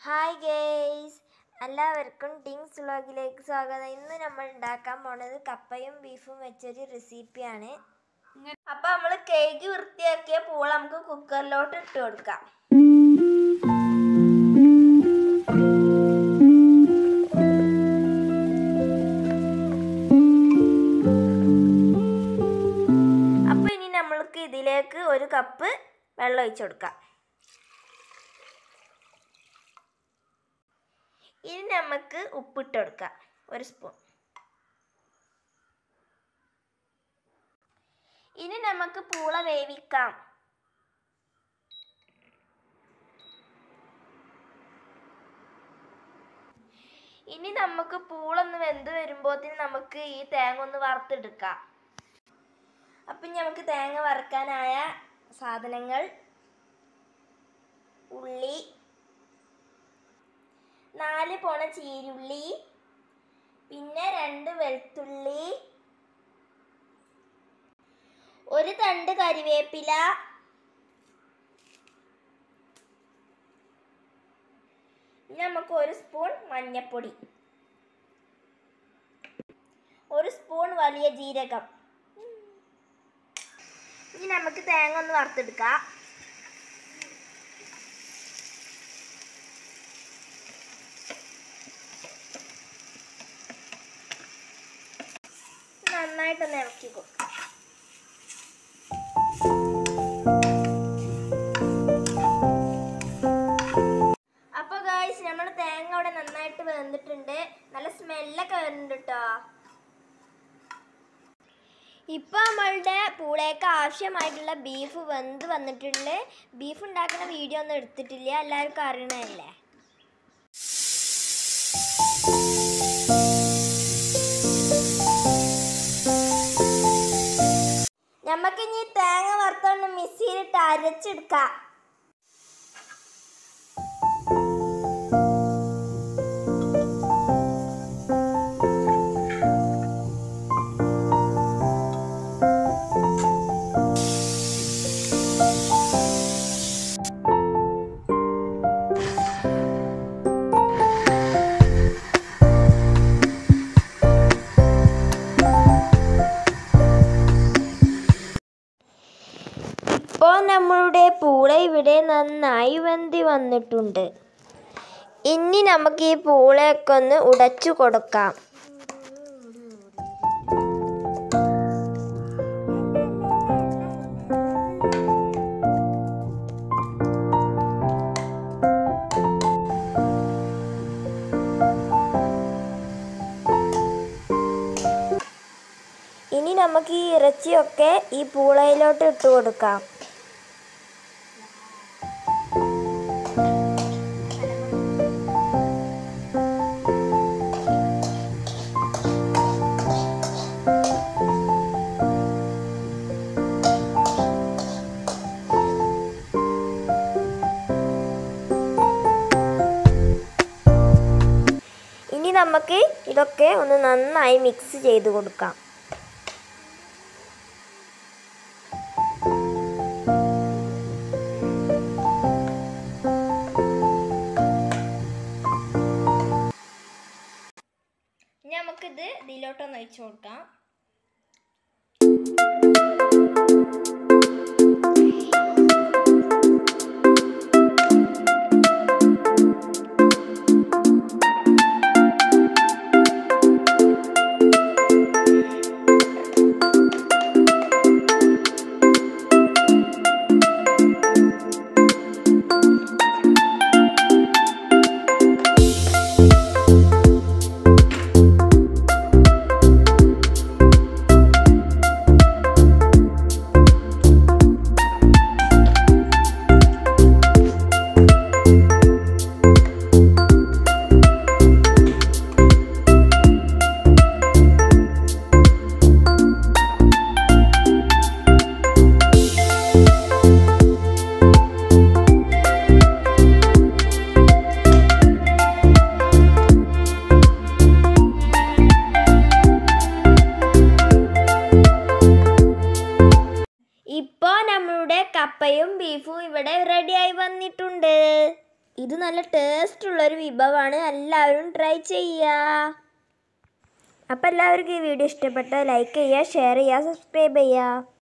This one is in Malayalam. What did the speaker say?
ഹായ് ഗേയ്സ് എല്ലാവർക്കും ടിങ്സ് വ്ളോഗിലേക്ക് സ്വാഗതം ഇന്ന് നമ്മൾ ഉണ്ടാക്കാൻ പോണത് കപ്പയും ബീഫും വെച്ചൊരു റെസിപ്പിയാണ് അപ്പൊ നമ്മൾ കേക്ക് വൃത്തിയാക്കിയ പൂള നമുക്ക് കുക്കറിലോട്ട് ഇട്ട് കൊടുക്കാം അപ്പൊ ഇനി നമ്മൾക്ക് ഇതിലേക്ക് ഒരു കപ്പ് വെള്ളം ഒഴിച്ചു കൊടുക്കാം ഇനി നമുക്ക് ഉപ്പിട്ട് കൊടുക്കാം ഒരു സ്പൂൺ ഇനി നമുക്ക് പൂള വേവിക്കാം ഇനി നമുക്ക് പൂളൊന്ന് വെന്ത് വരുമ്പോഴത്തേന് നമുക്ക് ഈ തേങ്ങ ഒന്ന് വറുത്തെടുക്കാം അപ്പം നമുക്ക് തേങ്ങ വറുക്കാനായ സാധനങ്ങൾ ഉള്ളി നാല് പോണ ചീരുള്ളി പിന്നെ രണ്ട് വെളുത്തുള്ളി ഒരു തണ്ട് കരിവേപ്പില ഇനി നമുക്ക് ഒരു സ്പൂൺ മഞ്ഞപ്പൊടി ഒരു സ്പൂൺ വലിയ ജീരകം ഇനി നമുക്ക് തേങ്ങ ഒന്ന് വറുത്തെടുക്കാം നന്നായിട്ടൊന്ന് ഇറക്കി കൊടുക്കാം അപ്പൊ ഗായ്സ് നമ്മൾ തേങ്ങ അവിടെ നന്നായിട്ട് വെന്തിട്ടുണ്ട് നല്ല സ്മെല്ലൊക്കെ വരുന്നുണ്ട് കേട്ടോ ഇപ്പൊ നമ്മളുടെ പൂളേക്ക് ആവശ്യമായിട്ടുള്ള ബീഫ് വെന്ത് വന്നിട്ടുണ്ട് ബീഫ് ഉണ്ടാക്കുന്ന വീഡിയോ ഒന്നും എടുത്തിട്ടില്ല എല്ലാവർക്കും അറിയണതല്ലേ നമുക്ക് ഇനി തേങ്ങ വറുത്തോണ്ട് മിക്സിയിലിട്ട് അരച്ചെടുക്കാം ഇപ്പോൾ നമ്മളുടെ പൂള ഇവിടെ നന്നായി വെന്തി വന്നിട്ടുണ്ട് ഇനി നമുക്ക് ഈ പൂളയൊക്കെ ഒന്ന് ഉടച്ചു കൊടുക്കാം ഇനി നമുക്ക് ഈ ഇറച്ചിയൊക്കെ ഈ പൂളയിലോട്ട് ഇട്ട് കൊടുക്കാം ഇനി നമുക്ക് ഇതൊക്കെ ഒന്ന് നന്നായി മിക്സ് ചെയ്ത് കൊടുക്കാം ഇനി നമുക്കിത് ഇതിലോട്ടൊന്ന് ഒഴിച്ചു കൊടുക്കാം ഇത് നല്ല ടേസ്റ്റ് ഉള്ളൊരു വിഭവമാണ് എല്ലാവരും ട്രൈ ചെയ്യുക അപ്പോൾ എല്ലാവർക്കും ഈ വീഡിയോ ഇഷ്ടപ്പെട്ടാൽ ലൈക്ക് ചെയ്യുക ഷെയർ ചെയ്യുക സബ്സ്ക്രൈബ് ചെയ്യുക